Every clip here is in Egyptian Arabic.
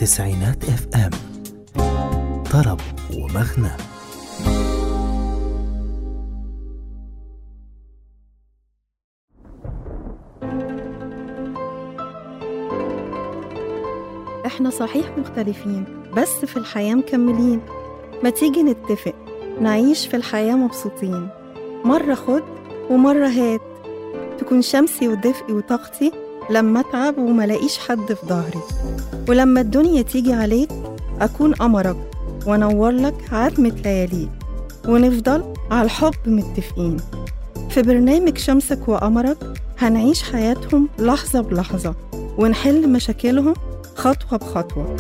تسعينات اف ام طرب ومغنى احنا صحيح مختلفين بس في الحياة مكملين ما تيجي نتفق نعيش في الحياة مبسوطين مرة خد ومرة هات تكون شمسي ودفئي وطاقتي لما اتعب وملاقيش حد في ظهري ولما الدنيا تيجي عليك أكون قمرك وأنور لك عتمة لياليك ونفضل على الحب متفقين في برنامج شمسك وقمرك هنعيش حياتهم لحظة بلحظة ونحل مشاكلهم خطوة بخطوة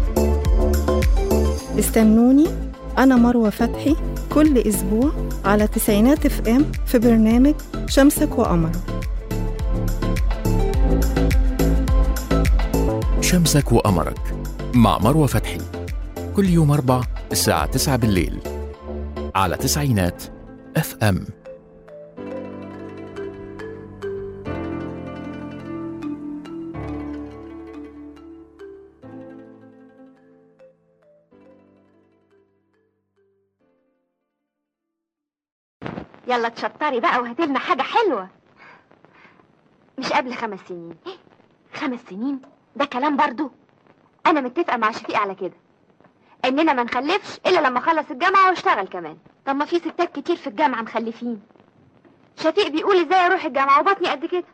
استنوني أنا مروة فتحي كل أسبوع على تسعينات اف ام في برنامج شمسك وقمرك شمسك وقمرك مع مروة فتحي كل يوم أربع الساعة 9 بالليل على تسعينات اف ام يلا تشطري بقى وهاتلنا حاجة حلوة مش قبل خمس سنين خمس سنين ده كلام برضو أنا متفقة مع شفيق على كده إننا ما نخلفش إلا لما أخلص الجامعة واشتغل كمان طب ما في ستات كتير في الجامعة مخلفين شفيق بيقول إزاي أروح الجامعة وبطني قد كده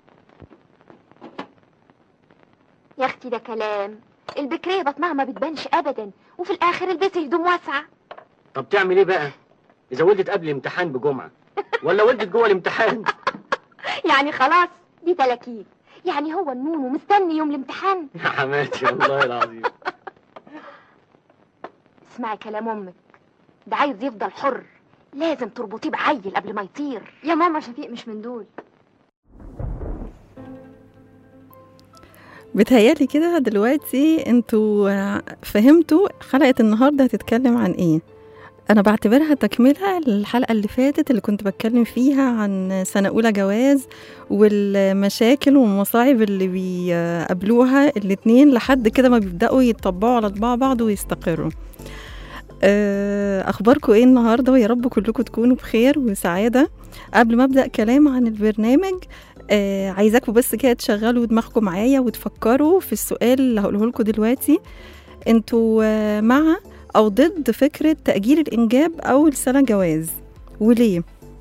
يا أختي ده كلام البكرية بطنها ما بتبانش أبدا وفي الآخر البسي هدوم واسعة طب تعمل ايه بقى اذا ولدت قبل الامتحان بجمعه ولا ولدت جوه الامتحان يعني خلاص دي تلاكيك يعني هو النون ومستني يوم الامتحان يا حماتي والله العظيم اسمعي كلام امك ده عايز يفضل حر لازم تربطيه بعيل قبل ما يطير يا ماما شفيق مش من دول بتهيالي كده دلوقتي انتوا فهمتوا حلقة النهاردة هتتكلم عن ايه انا بعتبرها تكملة للحلقة اللي فاتت اللي كنت بتكلم فيها عن سنة اولى جواز والمشاكل والمصاعب اللي بيقابلوها الاتنين لحد كده ما بيبدأوا يتطبعوا على طباع بعض ويستقروا آه، اخباركم ايه النهارده ويا رب كلكم تكونوا بخير وسعاده قبل ما ابدا كلام عن البرنامج آه عايزاكم بس كده تشغلوا دماغكم معايا وتفكروا في السؤال اللي هقوله لكم دلوقتي انتوا آه مع او ضد فكره تاجيل الانجاب اول سنه جواز وليه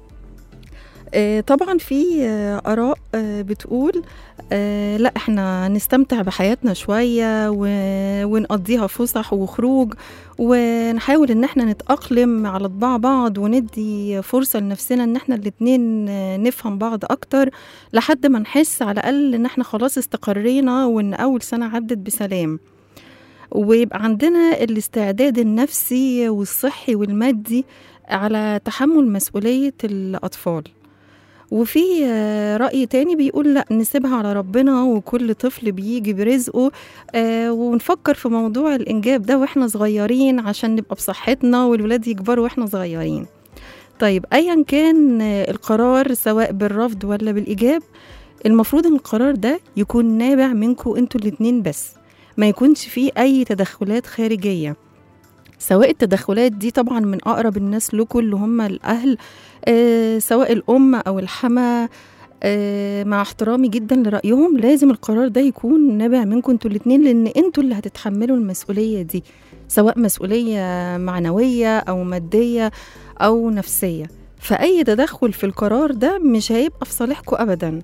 آه طبعا في آه اراء آه بتقول آه لا احنا نستمتع بحياتنا شويه و... ونقضيها فسح وخروج ونحاول ان احنا نتاقلم على طباع بعض وندي فرصه لنفسنا ان احنا الاتنين آه، نفهم بعض اكتر لحد ما نحس على الاقل ان احنا خلاص استقرينا وان اول سنه عدت بسلام ويبقى عندنا الاستعداد النفسي والصحي والمادي على تحمل مسؤوليه الاطفال وفي آه، رأي تاني بيقول لا نسيبها على ربنا وكل طفل بيجي برزقه آه، ونفكر في موضوع الإنجاب ده وإحنا صغيرين عشان نبقى بصحتنا والولاد يكبروا وإحنا صغيرين طيب أيا كان آه، القرار سواء بالرفض ولا بالإيجاب المفروض إن القرار ده يكون نابع منكم انتوا الاتنين بس ما يكونش فيه أي تدخلات خارجية سواء التدخلات دي طبعا من أقرب الناس لكم اللي هم الأهل آه سواء الأم أو الحما آه مع احترامي جدا لرأيهم لازم القرار ده يكون نابع منكم انتوا الاتنين لأن انتوا اللي هتتحملوا المسؤولية دي سواء مسؤولية معنوية أو مادية أو نفسية فأي تدخل في القرار ده مش هيبقى في صالحكم أبدا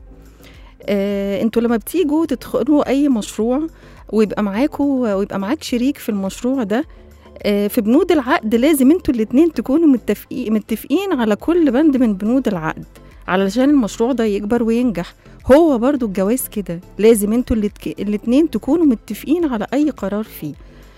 آه انتوا لما بتيجوا تدخلوا أي مشروع ويبقى معاكوا ويبقى معاك شريك في المشروع ده آه، في بنود العقد لازم انتوا الاتنين تكونوا متفقين متفقين على كل بند من بنود العقد علشان المشروع ده يكبر وينجح هو برضو الجواز كده لازم انتوا الاتك- الاتنين تكونوا متفقين على اي قرار فيه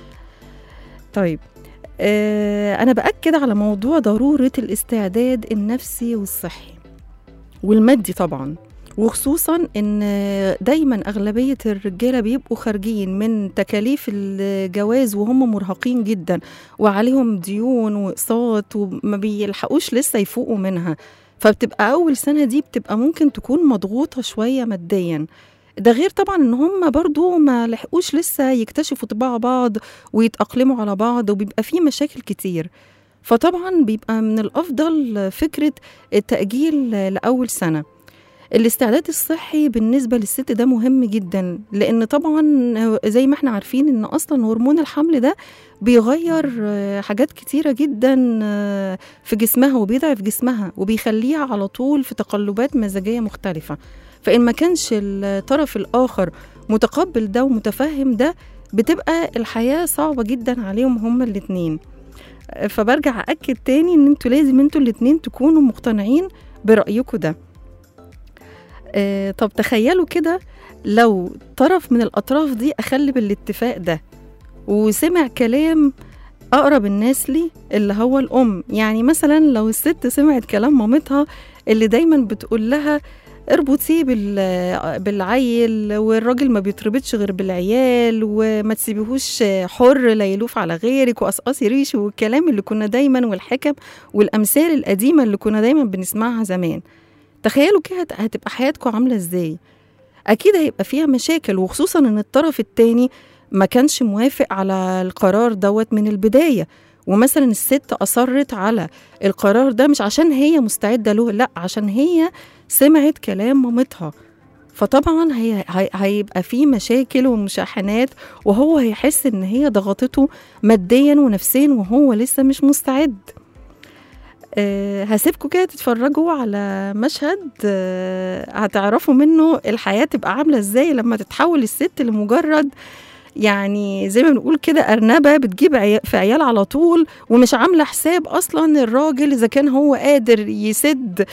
طيب آه انا باكد على موضوع ضروره الاستعداد النفسي والصحي والمادي طبعا وخصوصا ان دايما اغلبيه الرجاله بيبقوا خارجين من تكاليف الجواز وهم مرهقين جدا وعليهم ديون واقساط وما بيلحقوش لسه يفوقوا منها فبتبقى اول سنه دي بتبقى ممكن تكون مضغوطه شويه ماديا ده غير طبعا ان هم برضو ما لحقوش لسه يكتشفوا طباع بعض ويتأقلموا على بعض وبيبقى في مشاكل كتير فطبعا بيبقى من الأفضل فكرة التأجيل لأول سنة الاستعداد الصحي بالنسبة للست ده مهم جدا لأن طبعا زي ما احنا عارفين ان أصلا هرمون الحمل ده بيغير آه، حاجات كتيرة جدا آه، في جسمها وبيضعف جسمها وبيخليها على طول في تقلبات مزاجية مختلفة فإن ما كانش الطرف الآخر متقبل ده ومتفهم ده بتبقى الحياة صعبة جدا عليهم هما الاتنين آه، فبرجع أكد تاني إن انتوا لازم انتوا الاتنين تكونوا مقتنعين برأيكم ده آه، طب تخيلوا كده لو طرف من الأطراف دي أخل بالاتفاق ده وسمع كلام أقرب الناس لي اللي هو الأم يعني مثلا لو الست سمعت كلام مامتها اللي دايما بتقول لها اربطيه بال- بالعيل والراجل ما بيتربطش غير بالعيال وما تسيبيهوش حر لا يلوف على غيرك وقصقصي ريشه والكلام اللي كنا دايما والحكم والامثال القديمه اللي كنا دايما بنسمعها زمان تخيلوا كده هت- هتبقى حياتكم عامله ازاي اكيد هيبقى فيها مشاكل وخصوصا ان الطرف التاني ما كانش موافق على القرار دوت من البدايه ومثلا الست اصرت على القرار ده مش عشان هي مستعده له لا عشان هي سمعت كلام مامتها فطبعا هي هي- هيبقى في مشاكل ومشاحنات وهو هيحس ان هي ضغطته ماديا ونفسيا وهو لسه مش مستعد أه هسيبكم كده تتفرجوا على مشهد أه هتعرفوا منه الحياة تبقى عاملة ازاي لما تتحول الست لمجرد يعني زي ما بنقول كده أرنبة بتجيب عي- في عيال على طول ومش عاملة حساب أصلا الراجل إذا كان هو قادر يسد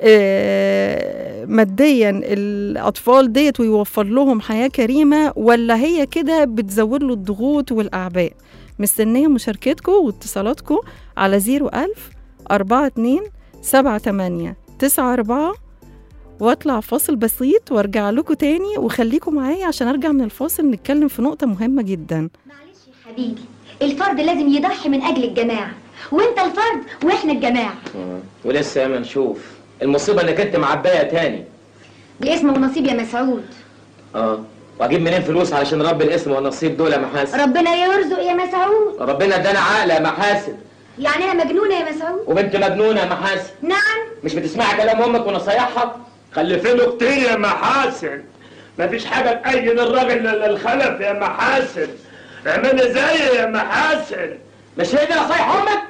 آه، ماديا الأطفال ديت ويوفر لهم حياة كريمة ولا هي كده بتزود له الضغوط والأعباء مستنية مشاركتكم واتصالاتكم على 01000 42 78 94 واطلع فاصل بسيط وارجع لكم تاني وخليكم معايا عشان ارجع من الفاصل نتكلم في نقطة مهمة جدا معلش يا حبيبي الفرد لازم يضحي من اجل الجماعه وانت الفرد واحنا الجماعه ولسه ما نشوف المصيبه انك انت معبايه تاني دي اسم ونصيب يا مسعود اه واجيب منين فلوس علشان رب الاسم والنصيب دول يا محاسن ربنا يرزق يا مسعود ربنا ادانا عقل يا محاسن يعني انا مجنونه يا مسعود وبنت مجنونه يا محاسن نعم مش بتسمعي كلام امك ونصايحها خلفينه كتير يا محاسن مفيش حاجة تأين الراجل إلا الخلف يا محاسن اعملي زيي يا محاسن مش هي دي نصايح امك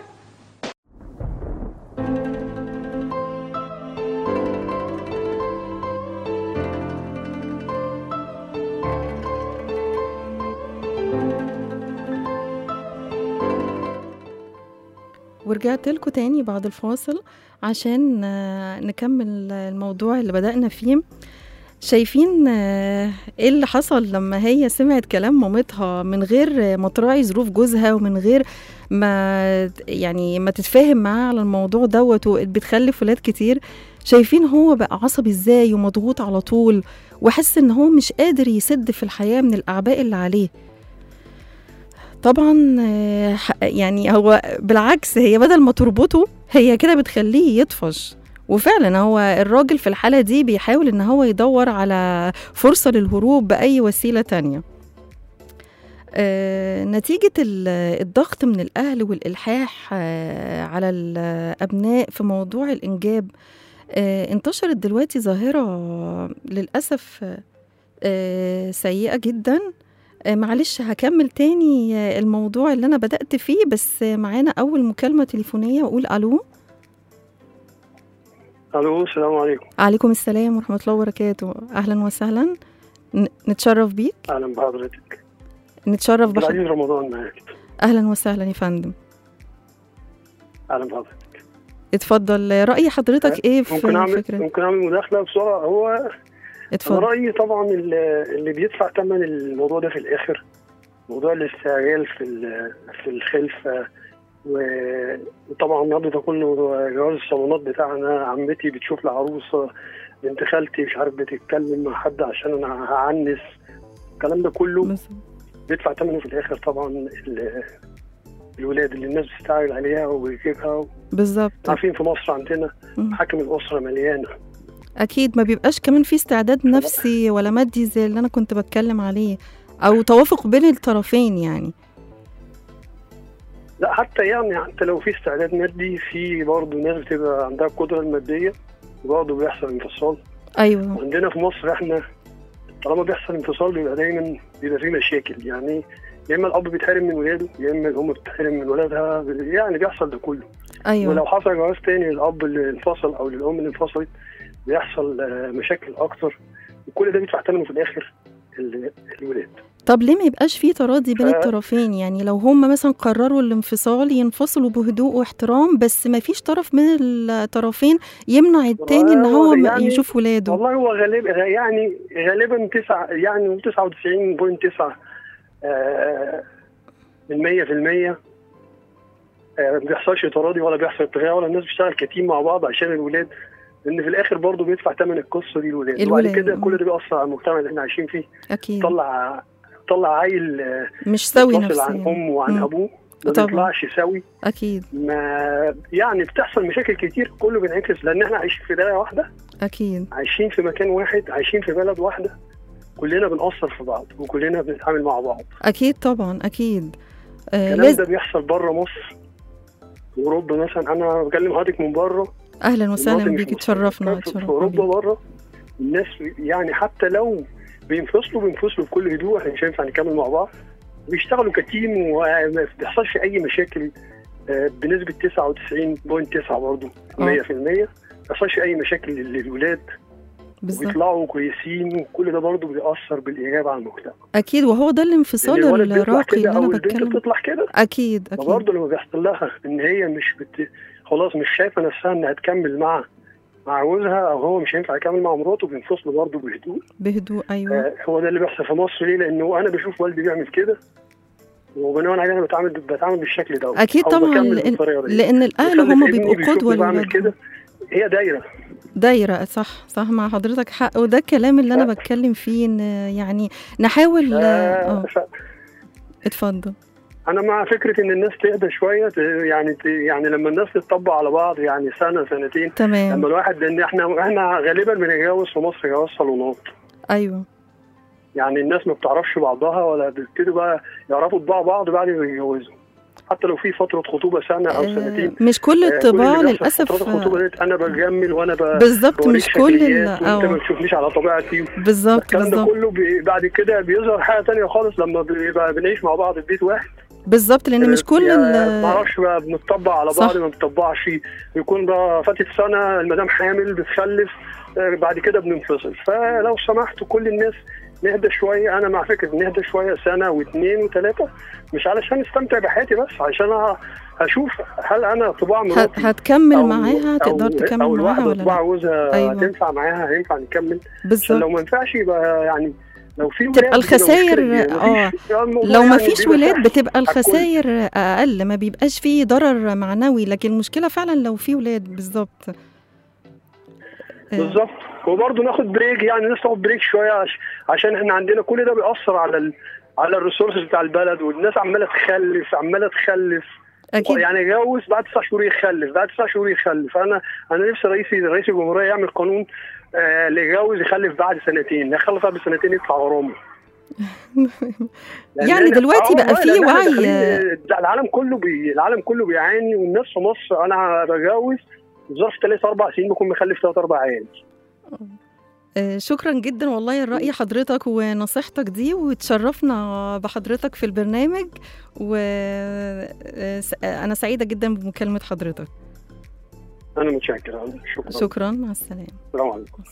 ورجعت لكم تاني بعد الفاصل عشان آه، نكمل الموضوع اللي بدأنا فيه شايفين آه، ايه اللي حصل لما هي سمعت كلام مامتها من غير ما تراعي ظروف جوزها ومن غير ما يعني ما تتفاهم معاه على الموضوع دوت بتخلف ولاد كتير شايفين هو بقى عصبي ازاي ومضغوط على طول وحس ان هو مش قادر يسد في الحياة من الأعباء اللي عليه طبعا آه، ح- يعني هو بالعكس هي بدل ما تربطه هي كده بتخليه يطفش وفعلا هو الراجل في الحالة دي بيحاول ان هو يدور على فرصة للهروب بأي وسيلة تانية آه، نتيجة ال- الضغط من الأهل والإلحاح آه، على الأبناء في موضوع الإنجاب آه، انتشرت دلوقتي ظاهرة للأسف آه، سيئة جدا آه، معلش هكمل تاني آه، الموضوع اللي أنا بدأت فيه بس آه، معانا أول مكالمة تليفونية وأقول ألو الو السلام عليكم عليكم السلام ورحمة الله وبركاته أهلا وسهلا ن- نتشرف بيك اهلا بحضرتك نتشرف عبد بحضرتك العزيز رمضان معاك أهلا وسهلا يا فندم اهلا بحضرتك اتفضل رأي حضرتك إيه في ممكن اعمل الفكرة ممكن اعمل مداخله بسرعه هو انا اتفضل رايي طبعا اللي اللي بيدفع ثمن الموضوع ده في الاخر موضوع الاستعجال في ال- في الخلفه و- وطبعا النهارده ده كله جواز الصالونات بتاعنا عمتي بتشوف العروسه بنت خالتي مش عارف بتتكلم مع حد عشان انا هعنس الكلام ده كله بس- بيدفع ثمنه في الاخر طبعا ال- الولاد اللي الناس بتستعجل عليها وبيجيبها بالظبط عارفين في مصر عندنا مم. محاكم الاسره مليانه اكيد ما بيبقاش كمان في استعداد نفسي ولا مادي زي اللي انا كنت بتكلم عليه او توافق بين الطرفين يعني لا حتى يعني حتى لو في استعداد مادي في برضه ناس بتبقى عندها القدره الماديه برضه بيحصل انفصال ايوه وعندنا في مصر احنا طالما بيحصل انفصال بيبقى دايما بيبقى في مشاكل يعني يا اما الاب بيتحرم من ولاده يا اما الام بتتحرم من ولادها يعني بيحصل ده كله ايوه ولو حصل جواز تاني للاب اللي انفصل او للام اللي انفصلت بيحصل آه، مشاكل اكتر وكل ده بيدفع ثمنه في الاخر ال- الولاد طب ليه ما يبقاش في تراضي بين ف- الطرفين يعني لو هم مثلا قرروا الانفصال ينفصلوا بهدوء واحترام بس ما فيش طرف من الطرفين يمنع التاني ان هو ما يعني يشوف ولاده والله هو غالبا يعني غالبا تسعة يعني 99.9 آه، من 100 في المية آه، ما بيحصلش تراضي ولا بيحصل اتفاق ولا الناس بتشتغل كتيم مع بعض عشان الولاد لان في الاخر برضه بيدفع ثمن القصه دي الولاد وبعد الولاد، كده مم. كل ده بيأثر على المجتمع اللي احنا عايشين فيه اكيد طلع طلع عيل آه، مش سوي منفصل عن نفسيا امه وعن مم. ابوه ما طبعا. بيطلعش سوي اكيد ما يعني بتحصل مشاكل كتير كله بينعكس لان احنا عايشين في دايره واحده اكيد عايشين في مكان واحد عايشين في بلد واحده كلنا بنأثر في بعض وكلنا بنتعامل مع بعض اكيد طبعا اكيد آه الكلام ده لازم بيحصل بره مصر في اوروبا مثلا انا بكلم حضرتك من بره اهلا وسهلا المواطن بيك مش تشرفنا في في تشرفنا اوروبا بيك. بره الناس يعني حتى لو بينفصلوا بينفصلوا بكل هدوء احنا مش هينفع نكمل مع بعض بيشتغلوا كتيم وما بيحصلش اي مشاكل آه، بنسبه 99.9 برضه 100% ما بيحصلش اي مشاكل للولاد بالظبط بيطلعوا كويسين وكل ده برضه بيأثر بالإيجاب على المجتمع اكيد وهو ده الانفصال لأن الولد بيطلع الراقي كده اللي أو انا البنت بتكلم بتطلع كده اكيد اكيد فبرضه لما بيحصل لها إن هي مش بت... خلاص مش شايفة نفسها إنها تكمل مع مع جوزها أو هو مش هينفع يكمل مع مراته بينفصلوا برضه بهدوء بهدوء ايوه آه هو ده اللي بيحصل في مصر ليه؟ لأنه أنا بشوف والدي بيعمل كده وبناء عليه أنا بتعامل بتعامل بالشكل ده اكيد أو طبعا بكمل لأن- بالطريقة دي. لان الاهل بخلف هم ابني بيبقوا بيشوفني قدوه بعمل لولادهم كده هي دايرة دايرة صح صح مع حضرتك حق وده الكلام اللي انا بتكلم فيه ان يعني نحاول آه اه ف... اتفضل انا مع فكره ان الناس تهدى شويه ت- يعني ت- يعني لما الناس تتطبق على بعض يعني سنه سنتين لما تمام الواحد لان احنا احنا غالبا بنتجوز في مصر جواز صالونات ايوه يعني الناس ما بتعرفش بعضها ولا بيبتدوا بقى يعرفوا طباع بعض بعد ما يتجوزوا حتى لو في فتره خطوبه سنه او آه، سنتين مش كل آه، الطباع اللي بيحصل في للاسف فترات الخطوبه ديت انا بجمل وانا ب... بالظبط بوريك مش كل ال- شكليات وانت ما اه بتشوفنيش على طبيعتي بالظبط الكلام ده بالظبط كله بي... بعد كده بيظهر حاجه تانية خالص لما بيبقى بنعيش مع بعض في بيت واحد بالظبط لان مش كل ما ال- اعرفش بقى بنطبق على صح. بعض ما بنطبقش يكون بقى فاتت سنه المدام حامل بتخلف آه، بعد كده بننفصل فلو سمحتوا كل الناس نهدى شويه انا مع فكره نهدى شويه سنه واثنين وثلاثه مش علشان استمتع بحياتي بس عشان أ- اشوف هل انا طباع هت- مراتي هتكمل أو- معاها أو- تقدر تكمل او معاها الواحده ولا طباع لا جوزها أيوة. هتنفع معاها هينفع نكمل عشان بالظبط لو ما ينفعش يبقى يعني لو في ولاد تبقى بتبقى الخسائر مشكلة كبيرة. اه مفيش- الموضوع لو ما يعني فيش بيبقى ولاد سهل. بتبقى على الكل. الخسائر اقل ما بيبقاش فيه ضرر معنوي لكن المشكله فعلا لو في ولاد بالظبط آه، بالظبط وبرضه ناخد بريك يعني الناس تاخد بريك شويه عش... عشان احنا عندنا كل ده بيأثر على ال... على الريسورسز بتاع البلد والناس عماله تخلف عماله تخلف اكيد يعني يتجوز بعد تسع شهور يخلف بعد تسع شهور يخلف انا انا نفسي رئيس رئيس الجمهوريه يعمل قانون آه اللي يتجوز يخلف بعد سنتين اللي يخلف بعد سنتين يدفع غرامه لأن يعني أنا- دلوقتي آه بقى والله، في لأن إحنا وعي. داخلين- ده العالم كله بي... العالم كله بيعاني والناس في مصر انا بتجوز في ظرف ثلاث اربع سنين بكون مخلف ثلاث اربع عيال آه، شكرا جدا والله الرأي حضرتك ونصيحتك دي وتشرفنا بحضرتك في البرنامج وأنا سعيدة جدا بمكالمة حضرتك انا متشكر شكرا شكرا مع السلامة السلام عليكم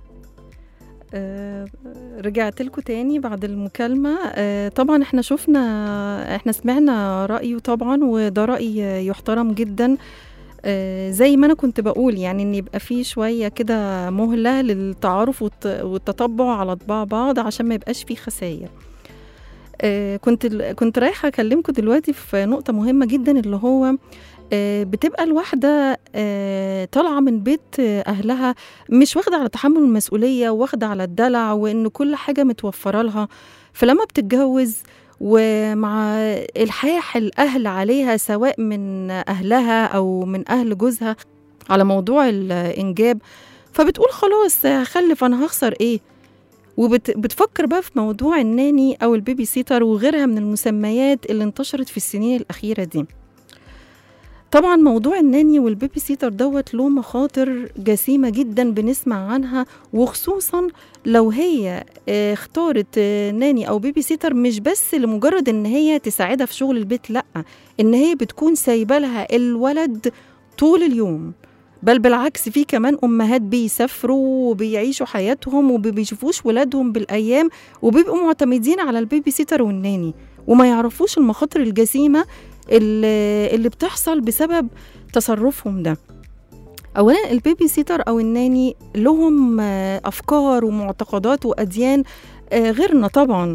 آه، رجعت لكم تاني بعد المكالمة آه، طبعا احنا شفنا احنا سمعنا رأيه طبعا وده رأي يحترم جدا آه، زي ما انا كنت بقول يعني ان يبقى فيه شوية كده مهلة للتعارف والت- والتطبع على طباع بعض عشان ما يبقاش فيه خسائر آه، كنت كنت رايحة اكلمكم دلوقتي في نقطة مهمة جدا اللي هو آه، بتبقى الواحدة آه، طالعة من بيت آه، أهلها مش واخدة على تحمل المسؤولية واخدة على الدلع وإن كل حاجة متوفرة لها فلما بتتجوز ومع الحاح الأهل عليها سواء من أهلها أو من أهل جوزها على موضوع الإنجاب فبتقول خلاص هخلف انا هخسر ايه وبتفكر بقى في موضوع الناني او البيبي سيتر وغيرها من المسميات اللي انتشرت في السنين الاخيره دي طبعا موضوع الناني والبيبي سيتر دوت له مخاطر جسيمه جدا بنسمع عنها وخصوصا لو هي آه، اختارت آه، ناني او بيبي سيتر مش بس لمجرد ان هي تساعدها في شغل البيت لا ان هي بتكون سايبه لها الولد طول اليوم بل بالعكس في كمان امهات بيسافروا وبيعيشوا حياتهم وبيشوفوش ولادهم بالايام وبيبقوا معتمدين على البيبي سيتر والناني وما يعرفوش المخاطر الجسيمه اللي, اللي بتحصل بسبب تصرفهم ده اولا البيبي سيتر او الناني لهم آه، افكار ومعتقدات واديان آه، غيرنا طبعا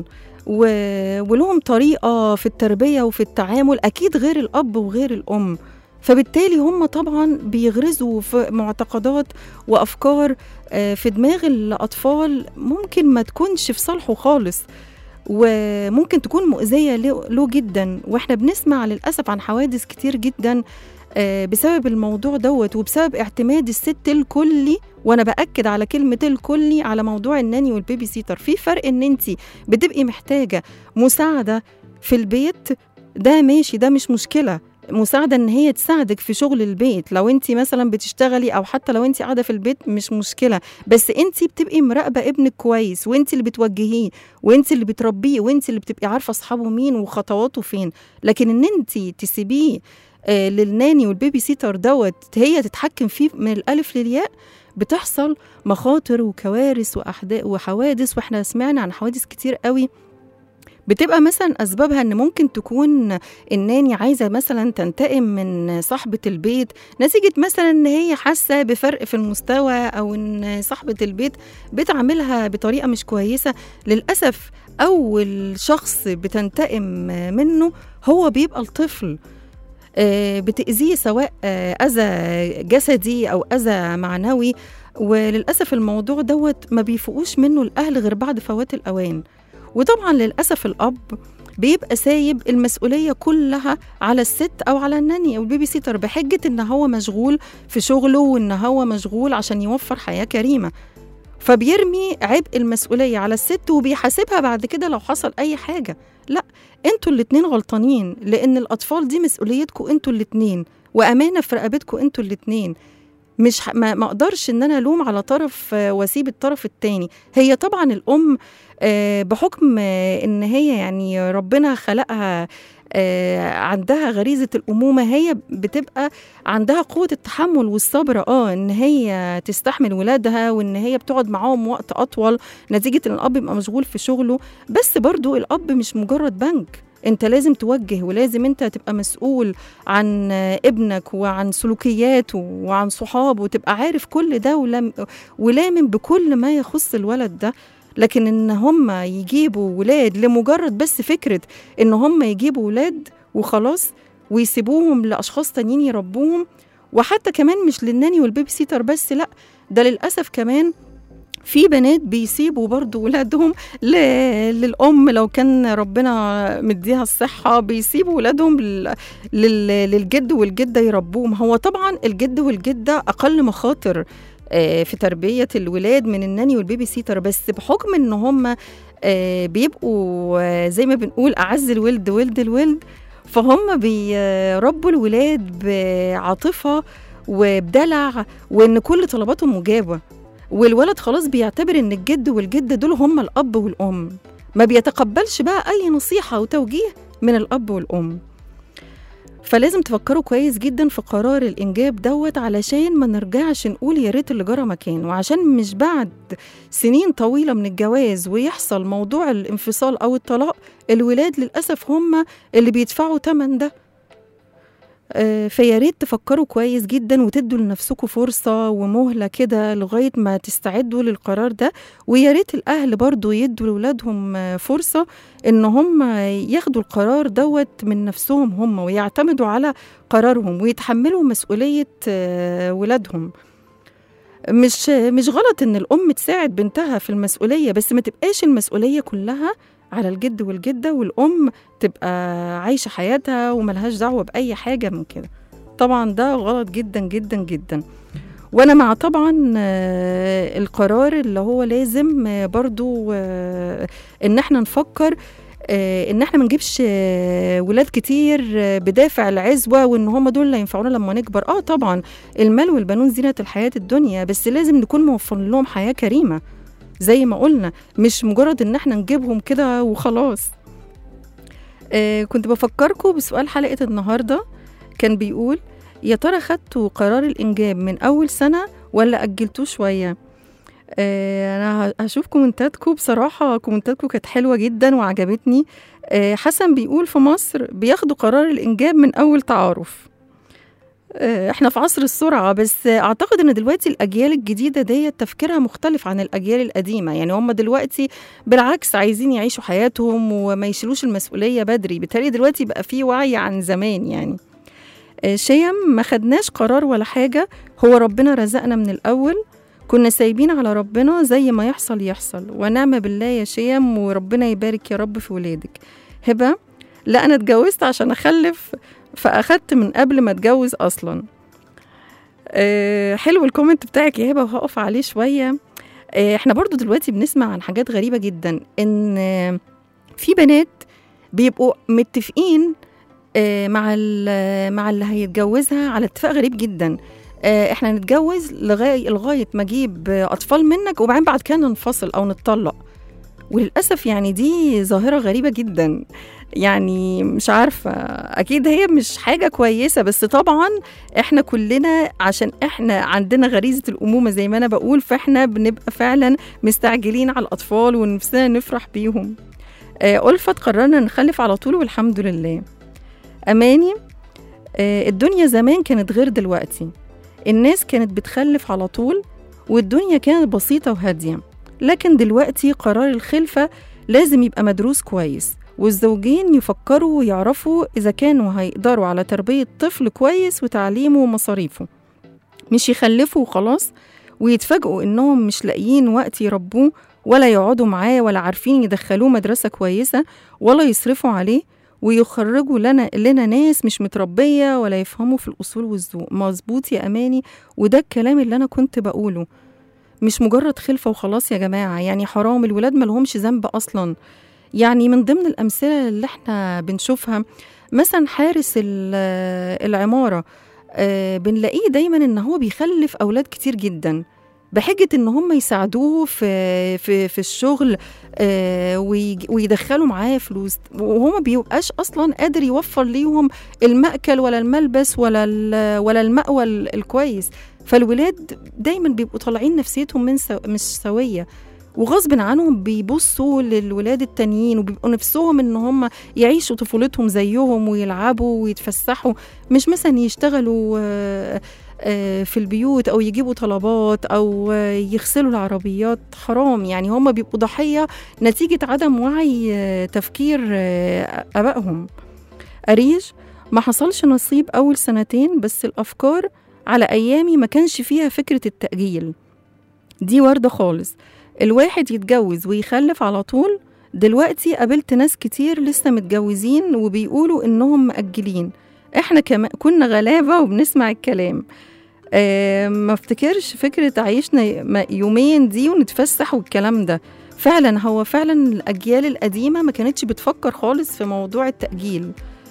و- ولهم طريقه في التربيه وفي التعامل اكيد غير الاب وغير الام فبالتالي هم طبعا بيغرزوا في معتقدات وافكار آه، في دماغ الاطفال ممكن ما تكونش في صالحه خالص وممكن تكون مؤذيه له له جدا واحنا بنسمع للاسف عن حوادث كتير جدا آه، بسبب الموضوع دوت وبسبب اعتماد الست الكلي وانا باكد على كلمه الكلي على موضوع الناني والبيبي سيتر في فرق ان انت بتبقي محتاجه مساعده في البيت ده ماشي ده مش مشكله مساعدة ان هي تساعدك في شغل البيت لو انت مثلا بتشتغلي او حتى لو انت قاعدة في البيت مش مشكلة بس انت بتبقي مراقبة ابنك كويس وانت اللي بتوجهيه وانت اللي بتربيه وانت اللي بتبقي عارفة اصحابه مين وخطواته فين لكن ان انت تسيبيه آه، للناني والبيبي سيتر دوت هي تتحكم فيه من الالف للياء بتحصل مخاطر وكوارث وأحدا- وحوادث واحنا سمعنا عن حوادث كتير قوي بتبقى مثلا اسبابها ان ممكن تكون الناني عايزه مثلا تنتقم من صاحبه البيت نتيجه مثلا ان هي حاسه بفرق في المستوى او ان صاحبه البيت بتعاملها بطريقه مش كويسه للاسف اول شخص بتنتقم منه هو بيبقى الطفل آه، بتأذيه سواء آه، أذى جسدي أو أذى معنوي وللأسف الموضوع دوت ما بيفوقوش منه الأهل غير بعد فوات الأوان وطبعا للأسف الأب بيبقى سايب المسؤولية كلها على الست أو على الناني أو البيبي سيتر بحجة إن هو مشغول في شغله وإن هو مشغول عشان يوفر حياة كريمة فبيرمي عبء المسؤولية على الست وبيحاسبها بعد كده لو حصل أي حاجة لا انتوا الاتنين غلطانين لأن الأطفال دي مسؤوليتكم انتوا الاتنين وأمانة في رقبتكم انتوا الاتنين مش ح... ما ما اقدرش ان انا الوم على طرف آه، واسيب الطرف التاني هي طبعا الام آه، بحكم آه، ان هي يعني ربنا خلقها آه، عندها غريزه الامومه هي بتبقى عندها قوه التحمل والصبر اه ان هي تستحمل ولادها وان هي بتقعد معاهم وقت اطول نتيجه ان الاب يبقى مشغول في شغله بس برضو الاب مش مجرد بنك انت لازم توجه ولازم انت تبقى مسؤول عن ابنك وعن سلوكياته وعن صحابه وتبقى عارف كل ده ولم ولامن بكل ما يخص الولد ده لكن ان هم يجيبوا ولاد لمجرد بس فكره ان هم يجيبوا ولاد وخلاص ويسيبوهم لاشخاص تانيين يربوهم وحتى كمان مش للناني والبيبي سيتر بس لا ده للاسف كمان في بنات بيسيبوا برضو ولادهم ل... للأم لو كان ربنا مديها الصحة بيسيبوا ولادهم لل... لل... للجد والجدة يربوهم هو طبعا الجد والجدة أقل مخاطر آه، في تربية الولاد من الناني والبيبي سيتر بس بحكم ان هم آه، بيبقوا آه، زي ما بنقول أعز الولد ولد الولد فهم بيربوا الولاد بعاطفة وبدلع وان كل طلباتهم مجابة والولد خلاص بيعتبر ان الجد والجدة دول هم الأب والأم ما بيتقبلش بقى أي نصيحة وتوجيه من الأب والأم فلازم تفكروا كويس جدا في قرار الإنجاب دوت علشان ما نرجعش نقول يا ريت اللي جرى مكان وعشان مش بعد سنين طويلة من الجواز ويحصل موضوع الانفصال أو الطلاق الولاد للأسف هم اللي بيدفعوا تمن ده آه، فيا ريت تفكروا كويس جدا وتدوا لنفسكم فرصة ومهلة كده لغاية ما تستعدوا للقرار ده ويا ريت الأهل برضو يدوا لأولادهم آه، فرصة إن هم ياخدوا القرار دوت من نفسهم هم ويعتمدوا على قرارهم ويتحملوا مسؤولية آه، ولادهم مش مش غلط إن الأم تساعد بنتها في المسؤولية بس ما تبقاش المسؤولية كلها على الجد والجدة والأم تبقى عايشة حياتها وملهاش دعوة بأي حاجة من كده طبعا ده غلط جدا جدا جدا وانا مع طبعا آه، القرار اللي هو لازم آه، برضو آه، ان احنا نفكر آه، ان احنا ما نجيبش آه، ولاد كتير آه، بدافع العزوه وان هم دول اللي ينفعونا لما نكبر اه طبعا المال والبنون زينه الحياه الدنيا بس لازم نكون موفرين لهم حياه كريمه زي ما قلنا مش مجرد ان احنا نجيبهم كده وخلاص آه كنت بفكركم بسؤال حلقه النهارده كان بيقول يا ترى خدتوا قرار الإنجاب من أول سنة ولا أجلتوه شوية؟ آه أنا ه- هشوف كومنتاتكم بصراحة كومنتاتكم كانت حلوة جدا وعجبتني آه حسن بيقول في مصر بياخدوا قرار الإنجاب من أول تعارف آه احنا في عصر السرعة بس آه، أعتقد إن دلوقتي الأجيال الجديدة دي تفكيرها مختلف عن الأجيال القديمة يعني هم دلوقتي بالعكس عايزين يعيشوا حياتهم وما يشيلوش المسؤولية بدري بالتالي دلوقتي بقى في وعي عن زمان يعني آه، شيم ما خدناش قرار ولا حاجة هو ربنا رزقنا من الأول كنا سايبين على ربنا زي ما يحصل يحصل ونعم بالله يا شيم وربنا يبارك يا رب في ولادك هبة لا أنا اتجوزت عشان أخلف فأخدت من قبل ما أتجوز أصلا أه حلو الكومنت بتاعك يا هبة وهقف عليه شوية أه احنا برضو دلوقتي بنسمع عن حاجات غريبة جدا إن آه، في بنات بيبقوا متفقين آه، مع ال- مع اللي هيتجوزها على اتفاق غريب جدا آه، احنا نتجوز لغايه لغايه ما اجيب آه، اطفال منك وبعدين بعد كده ننفصل او نتطلق وللاسف يعني دي ظاهره غريبه جدا يعني مش عارفه اكيد هي مش حاجه كويسه بس طبعا احنا كلنا عشان احنا عندنا غريزه الامومه زي ما انا بقول فاحنا بنبقى فعلا مستعجلين على الاطفال ونفسنا نفرح بيهم آه، ألفت قررنا نخلف على طول والحمد لله أماني آه، الدنيا زمان كانت غير دلوقتي الناس كانت بتخلف على طول والدنيا كانت بسيطة وهادية لكن دلوقتي قرار الخلفة لازم يبقى مدروس كويس والزوجين يفكروا ويعرفوا إذا كانوا هيقدروا على تربية طفل كويس وتعليمه ومصاريفه مش يخلفوا وخلاص ويتفاجئوا إنهم مش لاقيين وقت يربوه ولا يقعدوا معاه ولا عارفين يدخلوه مدرسة كويسة ولا يصرفوا عليه ويخرجوا لنا لنا ناس مش متربية ولا يفهموا في الأصول والذوق مظبوط يا أماني وده الكلام اللي أنا كنت بقوله مش مجرد خلفة وخلاص يا جماعة يعني حرام الولاد ملهمش ذنب أصلا يعني من ضمن الأمثلة اللي احنا بنشوفها مثلا حارس ال- العمارة آه، بنلاقيه دايما ان هو بيخلف اولاد كتير جدا بحجه ان هم يساعدوه في في في الشغل آه، ويج- ويدخلوا معاه فلوس وهو ما بيبقاش اصلا قادر يوفر ليهم المأكل ولا الملبس ولا ال- ولا المأوى ال- الكويس فالولاد دايما بيبقوا طالعين نفسيتهم من سو مش سويه وغصب عنهم بيبصوا للولاد التانيين وبيبقوا نفسهم ان هم يعيشوا طفولتهم زيهم ويلعبوا ويتفسحوا مش مثلا يشتغلوا آه، آه، في البيوت او يجيبوا طلبات او آه، يغسلوا العربيات حرام يعني هم بيبقوا ضحيه نتيجه عدم وعي آه، تفكير آه، ابائهم اريج ما حصلش نصيب اول سنتين بس الافكار على ايامي ما كانش فيها فكره التاجيل دي وارده خالص الواحد يتجوز ويخلف على طول دلوقتي قابلت ناس كتير لسه متجوزين وبيقولوا انهم مأجلين احنا كمان كنا غلابة وبنسمع الكلام آه ما افتكرش فكرة عيشنا ي- يومين دي ونتفسح والكلام ده فعلا هو فعلا الأجيال القديمة ما كانتش بتفكر خالص في موضوع التأجيل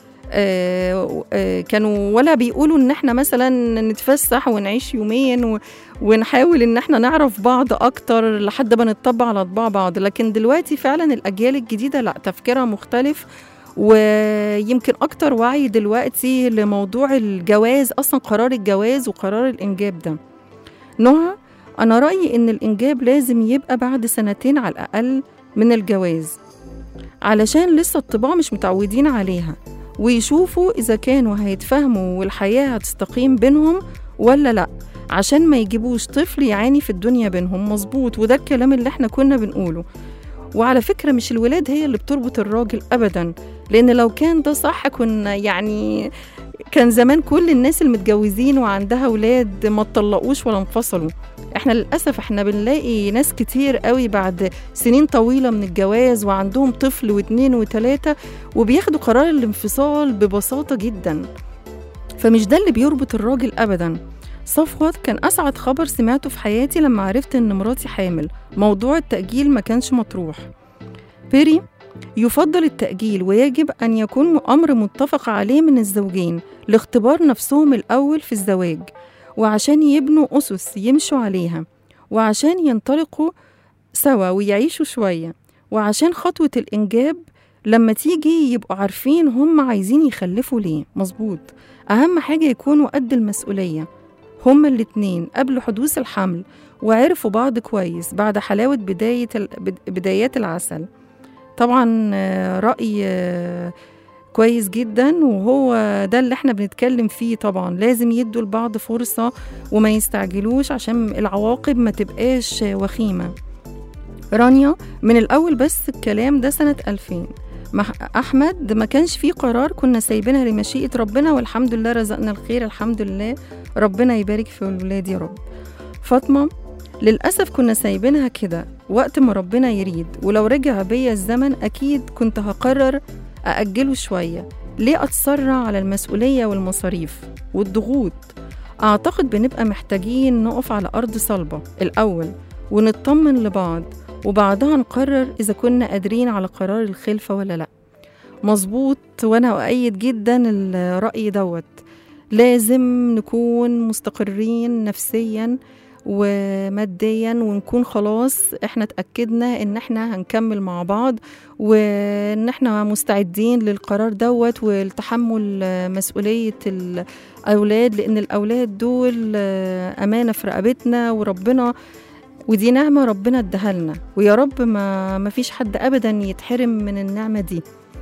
آه آه كانوا ولا بيقولوا ان احنا مثلا نتفسح ونعيش يومين و ونحاول ان احنا نعرف بعض اكتر لحد ما نطبع على طباع بعض لكن دلوقتي فعلا الاجيال الجديده لا تفكيرها مختلف ويمكن اكتر وعي دلوقتي لموضوع الجواز اصلا قرار الجواز وقرار الانجاب ده نهى انا رايي ان الانجاب لازم يبقى بعد سنتين على الاقل من الجواز علشان لسه الطباع مش متعودين عليها ويشوفوا اذا كانوا هيتفاهموا والحياه هتستقيم بينهم ولا لا عشان ما يجيبوش طفل يعاني في الدنيا بينهم مظبوط وده الكلام اللي احنا كنا بنقوله وعلى فكرة مش الولاد هي اللي بتربط الراجل أبدا لأن لو كان ده صح كنا يعني كان زمان كل الناس المتجوزين وعندها ولاد ما اتطلقوش ولا انفصلوا احنا للأسف احنا بنلاقي ناس كتير قوي بعد سنين طويلة من الجواز وعندهم طفل واتنين وتلاتة وبياخدوا قرار الانفصال ببساطة جدا فمش ده اللي بيربط الراجل أبدا صفوت كان أسعد خبر سمعته في حياتي لما عرفت إن مراتي حامل موضوع التأجيل ما كانش مطروح بيري يفضل التأجيل ويجب أن يكون أمر متفق عليه من الزوجين لاختبار نفسهم الأول في الزواج وعشان يبنوا أسس يمشوا عليها وعشان ينطلقوا سوا ويعيشوا شوية وعشان خطوة الإنجاب لما تيجي يبقوا عارفين هم عايزين يخلفوا ليه مظبوط أهم حاجة يكونوا قد المسؤولية هما الاتنين قبل حدوث الحمل وعرفوا بعض كويس بعد حلاوة بداية ال- بد- بدايات العسل طبعا آه، رأي آه، كويس جدا وهو ده اللي احنا بنتكلم فيه طبعا لازم يدوا لبعض فرصة وما يستعجلوش عشان العواقب ما تبقاش وخيمة رانيا من الأول بس الكلام ده سنة 2000 مع أحمد ما كانش فيه قرار كنا سايبينها لمشيئة ربنا والحمد لله رزقنا الخير الحمد لله ربنا يبارك في الولاد يا رب فاطمة للأسف كنا سايبينها كده وقت ما ربنا يريد ولو رجع بيا الزمن أكيد كنت هقرر أأجله شوية ليه أتسرع على المسؤولية والمصاريف والضغوط أعتقد بنبقى محتاجين نقف على أرض صلبة الأول ونطمن لبعض وبعدها نقرر إذا كنا قادرين على قرار الخلفة ولا لأ مظبوط وأنا أؤيد جدا الرأي دوت لازم نكون مستقرين نفسيا وماديا ونكون خلاص احنا اتأكدنا ان احنا هنكمل مع بعض وان احنا مستعدين للقرار دوت والتحمل مسؤولية الأولاد لأن الأولاد دول أمانة في رقبتنا وربنا ودي نعمة ربنا اداها لنا ويا رب ما ما فيش حد أبدا يتحرم من النعمة دي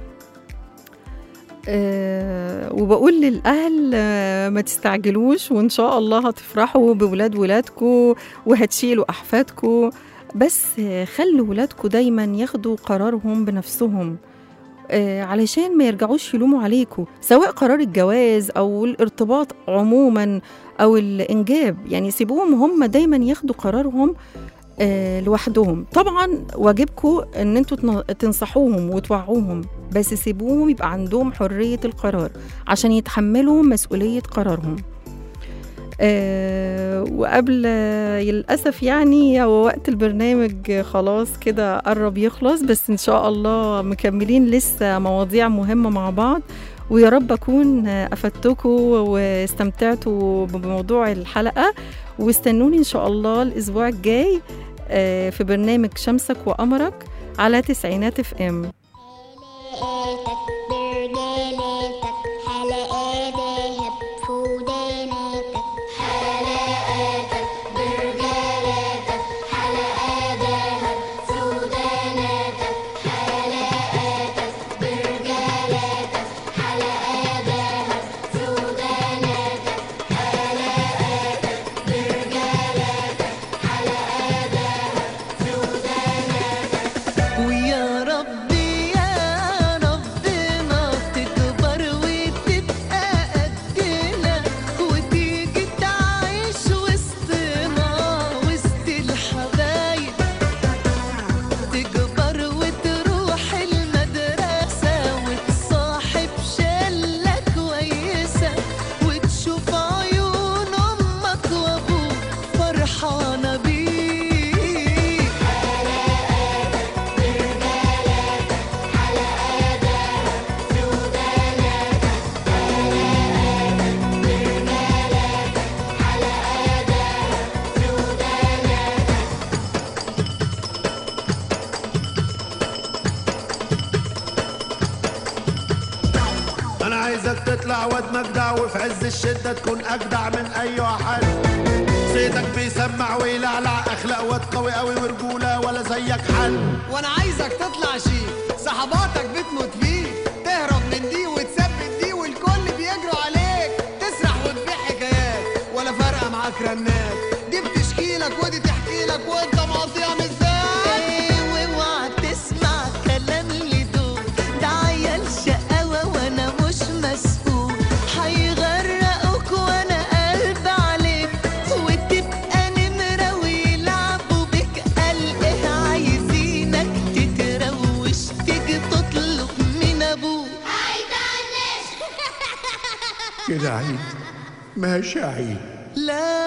أه وبقول للأهل أه ما تستعجلوش وإن شاء الله هتفرحوا بولاد ولادكم وهتشيلوا أحفادكم بس آه، خلوا ولادكم دايما ياخدوا قرارهم بنفسهم آه، علشان ما يرجعوش يلوموا عليكم سواء قرار الجواز أو الارتباط عموما أو الإنجاب يعني سيبوهم هم دايما ياخدوا قرارهم آه، لوحدهم طبعا واجبكم ان انتوا تن- تنصحوهم وتوعوهم بس سيبوهم يبقى عندهم حرية القرار عشان يتحملوا مسؤولية قرارهم آه وقبل آه، للأسف يعني هو وقت البرنامج خلاص كده قرب يخلص بس إن شاء الله مكملين لسه مواضيع مهمة مع بعض ويا رب أكون آه، أفدتكم واستمتعتوا بموضوع الحلقة واستنوني إن شاء الله الأسبوع الجاي آه، في برنامج شمسك وقمرك على تسعينات اف ام ويا ربي يا ربنا تكبر وتبقى قدنا وتيجي تعيش وسطنا وسط الحبايب تكبر وتروح المدرسة وتصاحب شلة كويسة وتشوف عيون أمك وأبوك فرحانة بيك انا عايزك تطلع واد مجدع وفي عز الشدة تكون اجدع من اي واحد صيتك بيسمع ويلعلع اخلاق واد قوي قوي ورجولة ولا زيك حل وانا عايزك تطلع شيك صحباتك بتموت فيك تهرب من دي وتثبت دي والكل بيجروا عليك تسرح وتبيع حكايات ولا فارقه معاك رنات دي بتشكي لك ودي تحكي لك وانت مقضيها مزاج واوعى تسمع كلام اللي دول ده عيال شقاوة وانا مش مسؤول هيغرقوك وانا قلب عليك وتبقى نمرة ويلعبوا بك قال ايه عايزينك تتروش تيجي تطلب من ابوك كده عيد ماشي عيد لا